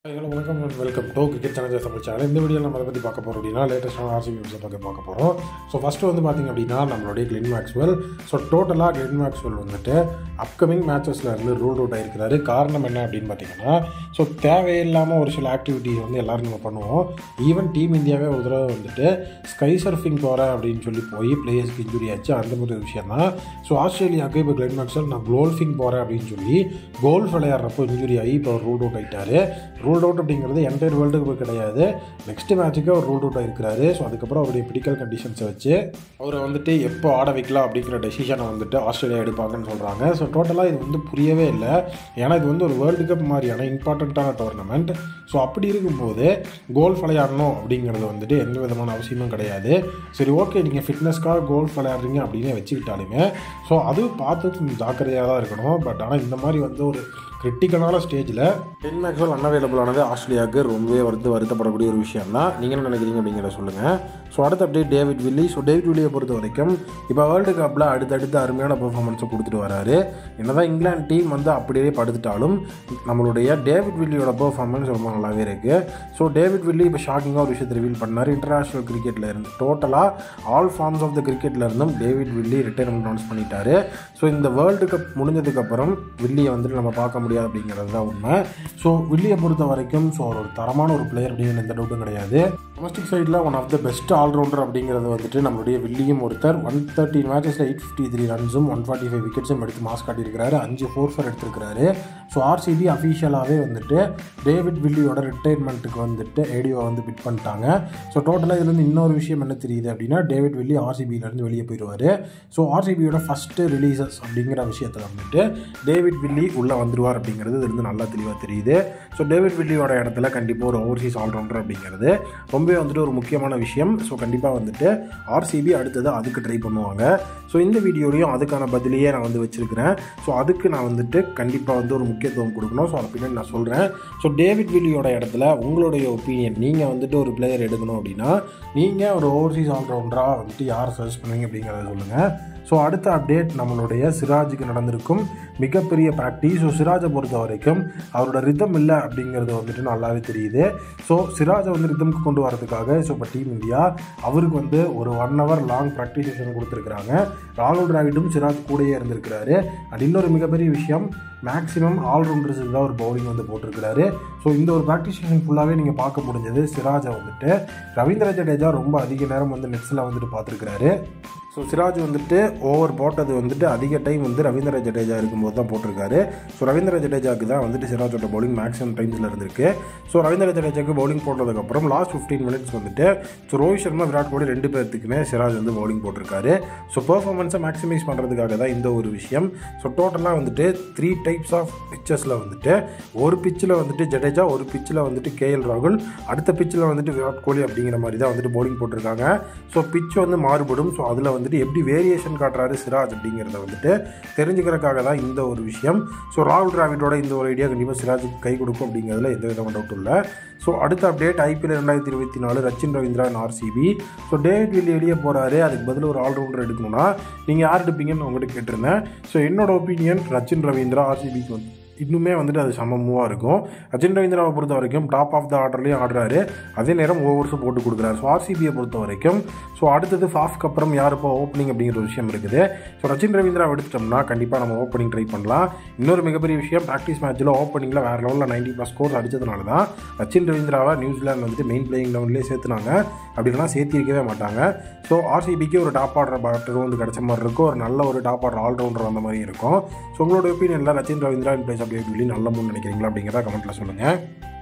hello வணக்கம் welcome to cricket channel Tamil channel இந்த வீடியோவில் நம்ம அதை பற்றி பார்க்க போகிறோம் அப்படின்னா லேட்டஸ்டான ஆர்சிபி நியூஸை பற்றி பார்க்க போகிறோம் ஸோ ஃபஸ்ட்டு வந்து பார்த்திங்க அப்படின்னா நம்மளுடைய கிளின் மேக்ஸ்வெல் ஸோ டோட்டலாக கிளின் மேக்ஸ்வெல் வந்துட்டு அப்கமிங் மேட்சஸில் இருந்து ரூல் அவுட் ஆகிருக்கிறாரு காரணம் என்ன அப்படின்னு பார்த்தீங்கன்னா ஸோ தேவையில்லாமல் ஒரு சில ஆக்டிவிட்டிஸ் வந்து எல்லோரும் நம்ம பண்ணுவோம் ஈவன் டீம் இந்தியாவே ஒரு தடவை வந்துட்டு ஸ்கை சர்ஃபிங் போகிறேன் அப்படின்னு சொல்லி போய் பிளேயர்ஸ்க்கு இன்ஜுரி ஆச்சு அந்த மாதிரி ஒரு விஷயம் தான் ஸோ ஆஸ்திரேலியாவுக்கு இப்போ கிளென் மேக்ஸ்வெல் நான் கோல்ஃபிங் போகிறேன் அப்படின்னு சொல்லி கோல்ஃப் விளையாடுறப்போ இன்ஜுரி ஆகி இப்போ ரூல் அவுட் ஆகிட்டாரு ரூல்ட் அவுட் அப்படிங்கிறது என்டையர் வேர்ல்டுக்கு கிடையாது நெக்ஸ்ட் மேட்ச்சுக்கு அவர் ரூல்ட் அவுட் ஆகிருக்கிறாரு ஸோ அதுக்கப்புறம் அவருடைய பிடிக்கல் கண்டிஷன்ஸை வச்சு அவரை வந்துட்டு எப்போ ஆட வைக்கலாம் அப்படிங்கிற டெசிஷனை வந்துட்டு ஆஸ்திரேலியா எடுப்பாங்கன்னு சொல்கிறாங்க ஸோ டோட்டலாக இது வந்து புரியவே இல்லை ஏன்னா இது வந்து ஒரு வேர்ல்டு கப் மாதிரியான இம்பார்ட்டண்ட்டான டோர்னமெண்ட் ஸோ அப்படி இருக்கும்போது கோல்ஃப் விளையாடணும் அப்படிங்கிறது வந்துட்டு எந்த விதமான அவசியமும் கிடையாது சரி ஓகே நீங்கள் ஃபிட்னஸ்க்காக கோல்ஃப் விளையாடுறீங்க அப்படின்னு வச்சுக்கிட்டாலுமே ஸோ அது பார்த்து ஜாக்கிரதையாக தான் இருக்கணும் பட் ஆனால் இந்த மாதிரி வந்து ஒரு கிரிட்டிக்கலான ஸ்டேஜில் டென் மேக்ஸ்வல் அன்அவைலபிள் ஆனது ஆஸ்திரேலியாவுக்கு ரொம்பவே வருத்து வருத்தப்படக்கூடிய ஒரு விஷயம் தான் நீங்கள் என்ன நினைக்கிறீங்க அப்படிங்கிறத சொல்லுங்கள் ஸோ அடுத்த update David Willey so David வில்லியை பொறுத்த வரைக்கும் இப்போ வேர்ல்டு கப்பில் அடுத்தடுத்து அருமையான பெர்ஃபார்மன்ஸை கொடுத்துட்டு வராரு என்னதான் இங்கிலாந்து டீம் வந்து அப்படியே படுத்துட்டாலும் நம்மளுடைய டேவிட் வில்லியோட பெர்ஃபார்மன்ஸ் ரொம்ப நல்லாவே இருக்குது ஸோ டேவிட் வில்லி இப்போ ஷாக்கிங்காக ஒரு விஷயத்தை ரிவீல் பண்ணார் இன்டர்நேஷ்னல் கிரிக்கெட்டில் இருந்து டோட்டலாக ஆல் ஃபார்ம்ஸ் ஆஃப் த கிரிக்கெட்டில் இருந்தும் டேவிட் வில்லி ரிட்டைர்மெண்ட் அனௌன்ஸ் பண்ணிட்டாரு ஸோ இந்த வேர்ல்டு கப் முடிஞ்சதுக்கப்புறம் வில்லியை வந்துட்டு நம்ம பார்க்க முடியாது அப்படிங்கிறது தான் உண்மை ஸோ வில்லியை பொறுத்த வரைக்கும் ஸோ ஒரு தரமான ஒரு பிளேயர் அப்படின்னு எந்த டவுட்டும் கிடையாது டொமஸ்டிக் சைடில் one of the best all rounder அப்படிங்கிறது வந்துட்டு நம்மளுடைய வில்லியும் ஒருத்தர் ஒன் தேர்ட்டி மேட்சஸில் எயிட் ஃபிஃப்டி த்ரீ ரன்ஸும் ஒன் ஃபார்ட்டி ஃபைவ் விக்கெட்ஸும் எடுத்து மாஸ் காட்டியிருக்கிறாரு அஞ்சு ஃபோர் ஃபோர் எடுத்திருக்கிறாரு ஸோ ஆர்சிபி அஃபீஷியலாகவே வந்துட்டு டேவிட் வில்லியோட ரிட்டைர்மெண்ட்டுக்கு வந்துட்டு ஏடியோ வந்து பிட் பண்ணிட்டாங்க ஸோ டோட்டலாக இதுலேருந்து இன்னொரு விஷயம் என்ன தெரியுது அப்படின்னா டேவிட் வில்லி ஆர்சிபியிலேருந்து வெளியே போயிடுவார் ஸோ ஆர்சிபியோட ஃபஸ்ட்டு ரிலீசஸ் அப்படிங்கிற விஷயத்தில் வந்துட்டு டேவிட் வில்லி உள்ளே வந்துடுவார் அப்படிங்கிறது இதுலேருந்து நல்லா தெளிவாக தெரியுது ஸோ டேவிட் வில்லியோட இடத்துல கண்டிப்பாக ஒரு ஓவர்சீஸ் ஆல்ரவுண்டர் அப்படிங்கிறது ரொம்பவே வந்துட்டு ஒரு முக்கியமான விஷயம் ஸோ கண்டிப்பாக வந்துட்டு ஆர்சிபி அடுத்தது அதுக்கு ட்ரை பண்ணுவாங்க ஸோ இந்த வீடியோலையும் அதுக்கான பதிலையே நான் வந்து வச்சுருக்கிறேன் ஸோ அதுக்கு நான் வந்துட்டு கண்டிப்பாக வந்து ஒரு முக்கியத்துவம் கொடுக்கணும் ஸோ அதை பின்னாடி நான் சொல்கிறேன் ஸோ டேவிட் வில்லியோட இடத்துல உங்களுடைய ஒப்பீனியன் நீங்கள் வந்துட்டு ஒரு பிளேயர் எடுக்கணும் அப்படின்னா நீங்கள் ஒரு ஓவர்சீஸ் ஆல்ரவுண்டராக வந்துட்டு யார் சஜஸ்ட் பண்ணுவீங்க அப்படிங்கிறத சொல்லுங்கள் ஸோ அடுத்த அப்டேட் நம்மளுடைய சிராஜுக்கு நடந்திருக்கும் மிகப்பெரிய ப்ராக்டிஸ் ஸோ சிராஜை பொறுத்த வரைக்கும் அவரோட ரிதம் இல்லை அப்படிங்கிறது வந்துட்டு நல்லாவே தெரியுது ஸோ சிராஜை வந்து ரிதம்க்கு கொண்டு வரதுக்காக ஸோ இப்போ டீம் இந்தியா அவருக்கு வந்து ஒரு one hour long practice session கொடுத்துருக்குறாங்க ராகுல் டிராவிடும் சிராஜ் கூடயே இருந்திருக்கிறாரு அண்ட் இன்னொரு மிகப்பெரிய விஷயம் மேக்ஸிமம் ஆல்ரவுண்டர்ஸுக்கு தான் ஒரு பவுலிங் வந்து போட்டிருக்கிறாரு ஸோ இந்த ஒரு ப்ராக்டிஸ் செஷன் ஃபுல்லாகவே நீங்கள் பார்க்க முடிஞ்சது சிராஜை வந்துட்டு ரவீந்திர ஜடேஜா ரொம்ப அதிக நேரம் வந்து நெட்ஸில் வந்துட்டு பார்த்துருக்கிறாரு ஸோ சிராஜ் வந்துட்டு ஓவர் போட்டது வந்துட்டு அதிக டைம் வந்து ரவீந்திர ஜடேஜா இருக்கும்போது தான் போட்டிருக்காரு ஸோ ரவீந்திர ஜடேஜாவுக்கு தான் வந்துட்டு சிராஜோட பவுலிங் மேக்ஸிமம் டைம்ஸில் இருந்திருக்கு ஸோ ரவீந்திர ஜடேஜாக்கு பவுலிங் போட்டதுக்கப்புறம் லாஸ்ட் ஃபிஃப்டீன் மினிட்ஸ் வந்துட்டு ஸோ ரோஹித் சர்மா விராட் கோலி ரெண்டு பேர்த்துக்குமே சிராஜ் வந்து பவுலிங் போட்டிருக்காரு ஸோ பெர்ஃபார்மன்ஸை மேக்ஸிமைஸ் பண்ணுறதுக்காக தான் இந்த ஒரு விஷயம் ஸோ டோட்டலாக வந்துட்டு த்ரீ டைப்ஸ் ஆஃப் பிச்சஸில் வந்துட்டு ஒரு பிச்சில் வந்துட்டு ஜடேஜா ஒரு பிச்சில் வந்துட்டு கேஎல் ராகுல் அடுத்த பிச்சில் வந்துட்டு விராட் கோலி அப்படிங்கிற மாதிரி தான் வந்துட்டு பவுலிங் போட்டிருக்காங்க ஸோ பிச் வந்து மாறுபடும் ஸோ அதில் வந்துட்டு எப்படி வேரியேஷன் காட்டுறாரு சிராஜ் அப்படிங்கிறத வந்துட்டு தெரிஞ்சுக்கிறதுக்காக தான் இந்த ஒரு விஷயம் ஸோ ராகுல் டிராவிடோட இந்த ஒரு ஐடியா கண்டிப்பாக சிராஜுக்கு கை கொடுக்கும் அப்படிங்கிறதுல எந்த விதமான டவுட்டும் இல்லை ஸோ அடுத்த அப்டேட் ஐபிஎல் ரெண்டாயிரத்தி இருபத்தி நாலு Rachin Ravindra RCB so David Willey வெளியே போகிறாரு அதுக்கு பதில் ஒரு ஆல்ரவுண்டர் எடுக்கணும்னா நீங்கள் யார் எடுப்பீங்கன்னு உங்கள்கிட்ட கேட்டிருந்தேன் ஸோ என்னோட ஒப்பீனியன் ரச்சின் ரவீந்திரா ஆர்சிபிக்கு வந்து இன்னுமே வந்துட்டு அது சமமாக இருக்கும் அஜின் ரவீந்திராவை பொறுத்த வரைக்கும் டாப் ஆஃப் த ஆர்டர்லேயும் ஆடுறாரு அதே நேரம் ஓவர்ஸும் போட்டு கொடுக்குறாரு ஸோ ஆர்சிபியை பொறுத்த வரைக்கும் ஸோ அடுத்தது ஃபாஃப்க்கு அப்புறம் யார் இப்போ ஓப்பனிங் அப்படிங்கிற ஒரு விஷயம் இருக்குது ஸோ ரச்சின் ரவீந்திரா எடுத்துட்டோம்னா கண்டிப்பாக நம்ம ஓப்பனிங் ட்ரை பண்ணலாம் இன்னொரு மிகப்பெரிய விஷயம் ப்ராக்டிஸ் மேட்ச்சில் ஓப்பனிங்கில் வேறு லெவலில் நைன்டி ப்ளஸ் ஸ்கோர்ஸ் அடித்ததுனால தான் ரச்சின் ரவீந்திராவை நியூசிலாந்து வந்துட்டு மெயின் பிளேயிங் லெவன்லேயே சேர்த்துனாங்க அப்படின்னா சேர்த்திருக்கவே மாட்டாங்க ஸோ ஆர்சிபிக்கு ஒரு டாப் ஆர்டர் பேட்டரும் வந்து கிடைச்ச மாதிரி இருக்கும் ஒரு நல்ல ஒரு டாப் ஆர்டர் ஆல்ரவுண்டர் அந்த மாதிரி இருக்கும் ஸோ உங்களோட ஒப்பீனியனில் ரச்சின் ரவீந்திரா இன் பிளேஸ் அப்படி சொல்லி நல்ல முன் நினைக்கிறீங்களா அப்படிங்கிறத கமெண்ட்டில் சொல்லுங்கள்